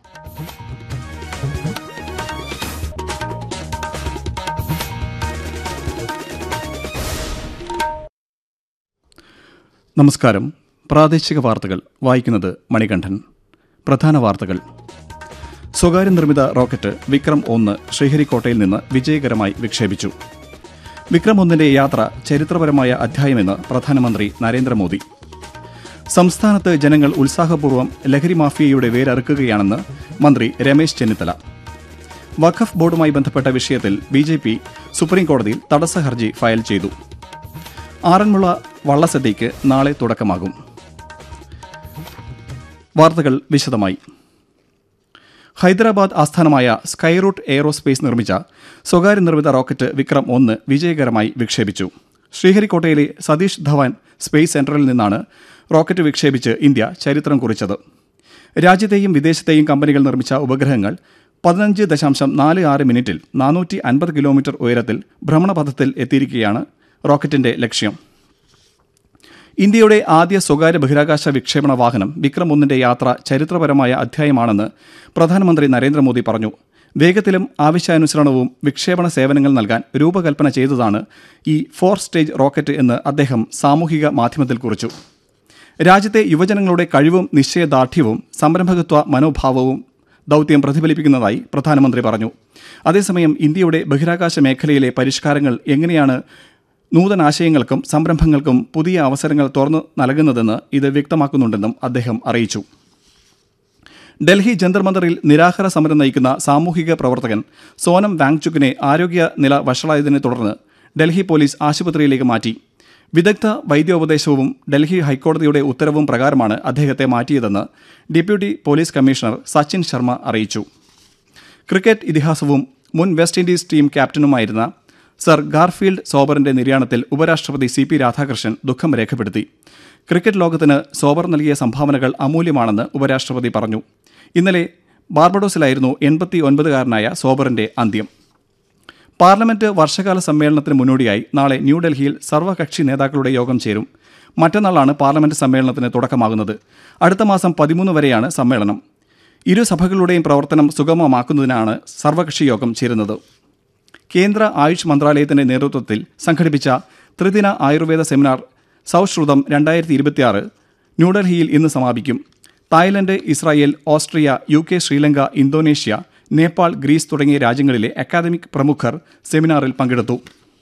നമസ്കാരം പ്രാദേശിക വാർത്തകൾ വായിക്കുന്നത് മണികണ്ഠൻ പ്രധാന വാർത്തകൾ സ്വകാര്യ നിർമ്മിത റോക്കറ്റ് വിക്രം ഒന്ന് ശ്രീഹരിക്കോട്ടയിൽ നിന്ന് വിജയകരമായി വിക്ഷേപിച്ചു വിക്രം ഒന്നിന്റെ യാത്ര ചരിത്രപരമായ അധ്യായമെന്ന് പ്രധാനമന്ത്രി നരേന്ദ്രമോദി സംസ്ഥാനത്ത് ജനങ്ങൾ ഉത്സാഹപൂർവ്വം ലഹരി മാഫിയയുടെ വേരറുക്കുകയാണെന്ന് മന്ത്രി രമേശ് ചെന്നിത്തല വഖഫ് ബോർഡുമായി ബന്ധപ്പെട്ട വിഷയത്തിൽ ബി ജെ പി സുപ്രീംകോടതിയിൽ തടസ്സ ഹർജി ഫയൽ ചെയ്തു ആറന്മുള വള്ളസദ്യയ്ക്ക് നാളെ തുടക്കമാകും വാർത്തകൾ വിശദമായി ഹൈദരാബാദ് ആസ്ഥാനമായ സ്കൈറൂട്ട് എയ്റോസ്പേസ് നിർമ്മിച്ച സ്വകാര്യ നിർമ്മിത റോക്കറ്റ് വിക്രം ഒന്ന് വിജയകരമായി വിക്ഷേപിച്ചു ശ്രീഹരിക്കോട്ടയിലെ സതീഷ് ധവാൻ സ്പേസ് സെന്ററിൽ നിന്നാണ് റോക്കറ്റ് വിക്ഷേപിച്ച് ഇന്ത്യ ചരിത്രം കുറിച്ചത് രാജ്യത്തെയും വിദേശത്തെയും കമ്പനികൾ നിർമ്മിച്ച ഉപഗ്രഹങ്ങൾ പതിനഞ്ച് ദശാംശം നാല് ആറ് മിനിറ്റിൽ നാനൂറ്റി അൻപത് കിലോമീറ്റർ ഉയരത്തിൽ ഭ്രമണപഥത്തിൽ എത്തിയിരിക്കുകയാണ് റോക്കറ്റിന്റെ ലക്ഷ്യം ഇന്ത്യയുടെ ആദ്യ സ്വകാര്യ ബഹിരാകാശ വിക്ഷേപണ വാഹനം വിക്രം ഒന്നിന്റെ യാത്ര ചരിത്രപരമായ അധ്യായമാണെന്ന് പ്രധാനമന്ത്രി നരേന്ദ്രമോദി പറഞ്ഞു വേഗത്തിലും ആവശ്യാനുസരണവും വിക്ഷേപണ സേവനങ്ങൾ നൽകാൻ രൂപകൽപ്പന ചെയ്തതാണ് ഈ ഫോർ സ്റ്റേജ് റോക്കറ്റ് എന്ന് അദ്ദേഹം സാമൂഹിക മാധ്യമത്തിൽ കുറിച്ചു രാജ്യത്തെ യുവജനങ്ങളുടെ കഴിവും നിശ്ചയദാർഢ്യവും സംരംഭകത്വ മനോഭാവവും ദൗത്യം പ്രതിഫലിപ്പിക്കുന്നതായി പ്രധാനമന്ത്രി പറഞ്ഞു അതേസമയം ഇന്ത്യയുടെ ബഹിരാകാശ മേഖലയിലെ പരിഷ്കാരങ്ങൾ എങ്ങനെയാണ് നൂതനാശയങ്ങൾക്കും സംരംഭങ്ങൾക്കും പുതിയ അവസരങ്ങൾ തുറന്നു നൽകുന്നതെന്ന് ഇത് വ്യക്തമാക്കുന്നുണ്ടെന്നും അദ്ദേഹം അറിയിച്ചു ഡൽഹി ജന്തർ മന്ദറിൽ നിരാഹാര സമരം നയിക്കുന്ന സാമൂഹിക പ്രവർത്തകൻ സോനം വാങ്ചുക്കിനെ ആരോഗ്യ നില വഷളായതിനെ തുടർന്ന് ഡൽഹി പോലീസ് ആശുപത്രിയിലേക്ക് മാറ്റി വിദഗ്ധ വൈദ്യോപദേശവും ഡൽഹി ഹൈക്കോടതിയുടെ ഉത്തരവും പ്രകാരമാണ് അദ്ദേഹത്തെ മാറ്റിയതെന്ന് deputy police commissioner Sachin Sharma അറിയിച്ചു ക്രിക്കറ്റ് ഇതിഹാസവും മുൻ വെസ്റ്റ് ഇൻഡീസ് ടീം ക്യാപ്റ്റനുമായിരുന്ന സർ ഗാർഫീൽഡ് സോബറിന്റെ നിര്യാണത്തിൽ ഉപരാഷ്ട്രപതി സി പി രാധാകൃഷ്ണൻ ദുഃഖം രേഖപ്പെടുത്തി ക്രിക്കറ്റ് ലോകത്തിന് സോബർ നൽകിയ സംഭാവനകൾ അമൂല്യമാണെന്ന് ഉപരാഷ്ട്രപതി പറഞ്ഞു ഇന്നലെ ബാർബഡോസിലായിരുന്നു എൺപത്തി ഒൻപതുകാരനായ സോബറിന്റെ അന്ത്യം പാർലമെന്റ് വർഷകാല സമ്മേളനത്തിന് മുന്നോടിയായി നാളെ ന്യൂഡൽഹിയിൽ സർവകക്ഷി നേതാക്കളുടെ യോഗം ചേരും മറ്റന്നാളാണ് പാർലമെന്റ് സമ്മേളനത്തിന് തുടക്കമാകുന്നത് അടുത്ത മാസം പതിമൂന്ന് വരെയാണ് സമ്മേളനം ഇരു സഭകളുടെയും പ്രവർത്തനം സുഗമമാക്കുന്നതിനാണ് സർവകക്ഷി യോഗം ചേരുന്നത് കേന്ദ്ര ആയുഷ് മന്ത്രാലയത്തിന്റെ നേതൃത്വത്തിൽ സംഘടിപ്പിച്ച ത്രിദിന ആയുർവേദ സെമിനാർ സൗശ്രുതം രണ്ടായിരത്തി ഇരുപത്തിയാറ് ന്യൂഡൽഹിയിൽ ഇന്ന് സമാപിക്കും Thailand Israel Austria U K Sri Lanka Indonesia Nepal Greece തുടങ്ങിയ രാജ്യങ്ങളിലെ അക്കാദമിക് പ്രമുഖർ സെമിനാറിൽ പങ്കെടുത്തു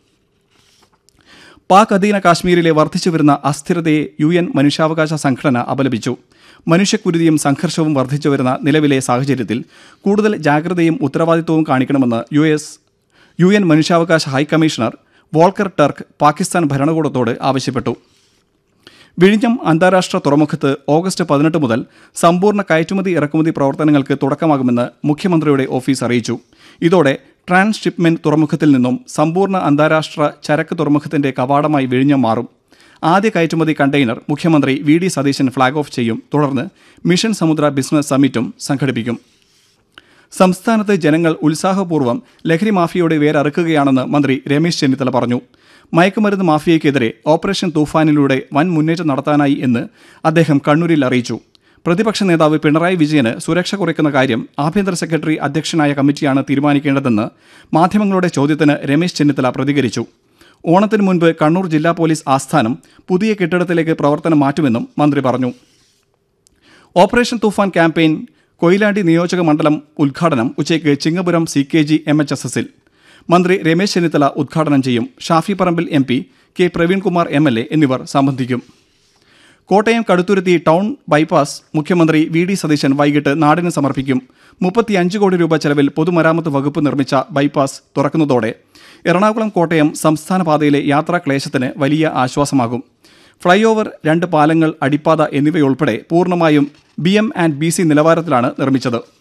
പാക് അധീന കാശ്മീരിലെ വർദ്ധിച്ചുവരുന്ന അസ്ഥിരതയെ യു എൻ മനുഷ്യാവകാശ സംഘടന അപലപിച്ചു മനുഷ്യക്കുരുതിയും സംഘർഷവും വർദ്ധിച്ചുവരുന്ന നിലവിലെ സാഹചര്യത്തിൽ കൂടുതൽ ജാഗ്രതയും ഉത്തരവാദിത്വവും കാണിക്കണമെന്ന് യു എസ് യു എൻ മനുഷ്യാവകാശ ഹൈക്കമ്മീഷണർ വോൾക്കർ ടർക്ക് പാകിസ്ഥാൻ ഭരണകൂടത്തോട് ആവശ്യപ്പെട്ടു വിഴിഞ്ഞം അന്താരാഷ്ട്ര തുറമുഖത്ത് ഓഗസ്റ്റ് പതിനെട്ട് മുതൽ സമ്പൂർണ്ണ കയറ്റുമതി ഇറക്കുമതി പ്രവർത്തനങ്ങൾക്ക് തുടക്കമാകുമെന്ന് മുഖ്യമന്ത്രിയുടെ ഓഫീസ് അറിയിച്ചു ഇതോടെ ട്രാൻസ്ഷിപ്മെന്റ് തുറമുഖത്തിൽ നിന്നും സമ്പൂർണ്ണ അന്താരാഷ്ട്ര ചരക്ക് തുറമുഖത്തിന്റെ കവാടമായി വിഴിഞ്ഞം മാറും ആദ്യ കയറ്റുമതി കണ്ടെയ്നർ മുഖ്യമന്ത്രി V D Satheesan flag off ചെയ്യും തുടർന്ന് മിഷൻ സമുദ്ര ബിസിനസ് സമ്മിറ്റും സംഘടിപ്പിക്കും സംസ്ഥാനത്ത് ജനങ്ങൾ ഉത്സാഹപൂർവ്വം ലഹരി മാഫിയയുടെ വേരറുക്കുകയാണെന്ന് മന്ത്രി രമേശ് ചെന്നിത്തല പറഞ്ഞു മയക്കുമരുന്ന് മാഫിയയ്ക്കെതിരെ ഓപ്പറേഷൻ തൂഫാനിലൂടെ വൻ മുന്നേറ്റം നടത്താനായി എന്ന് അദ്ദേഹം കണ്ണൂരിൽ അറിയിച്ചു പ്രതിപക്ഷ നേതാവ് പിണറായി വിജയന് സുരക്ഷ കുറയ്ക്കുന്ന കാര്യം ആഭ്യന്തര സെക്രട്ടറി അധ്യക്ഷനായ കമ്മിറ്റിയാണ് തീരുമാനിക്കേണ്ടതെന്ന് മാധ്യമങ്ങളുടെ ചോദ്യത്തിന് രമേശ് ചെന്നിത്തല പ്രതികരിച്ചു ഓണത്തിന് മുൻപ് കണ്ണൂർ ജില്ലാ പോലീസ് ആസ്ഥാനം പുതിയ കെട്ടിടത്തിലേക്ക് പ്രവർത്തനം മാറ്റുമെന്നും മന്ത്രി പറഞ്ഞു ഓപ്പറേഷൻ തൂഫാൻ ക്യാമ്പയിൻ കൊയിലാണ്ടി നിയോജക മണ്ഡലം ഉദ്ഘാടനം ഉച്ചയ്ക്ക് Chingapuram C K G M H S എസിൽ മന്ത്രി രമേശ് ചെന്നിത്തല ഉദ്ഘാടനം ചെയ്യും Shafi Parambil M P K Praveenkumar M L A എന്നിവർ സംബന്ധിക്കും കോട്ടയം കടുത്തുരുത്തി ടൗൺ ബൈപ്പാസ് മുഖ്യമന്ത്രി വി ഡി സതീശൻ വൈകിട്ട് നാടിന് സമർപ്പിക്കും മുപ്പത്തിയഞ്ച് കോടി രൂപ ചെലവിൽ പൊതുമരാമത്ത് വകുപ്പ് നിർമ്മിച്ച ബൈപ്പാസ് തുറക്കുന്നതോടെ എറണാകുളം കോട്ടയം സംസ്ഥാന പാതയിലെ യാത്രാക്ലേശത്തിന് വലിയ ആശ്വാസമാകും ഫ്ളൈ ഓവർ രണ്ട് പാലങ്ങൾ അടിപ്പാത എന്നിവയുൾപ്പെടെ പൂർണ്ണമായും B M and B C നിലവാരത്തിലാണ് നിർമ്മിച്ചത്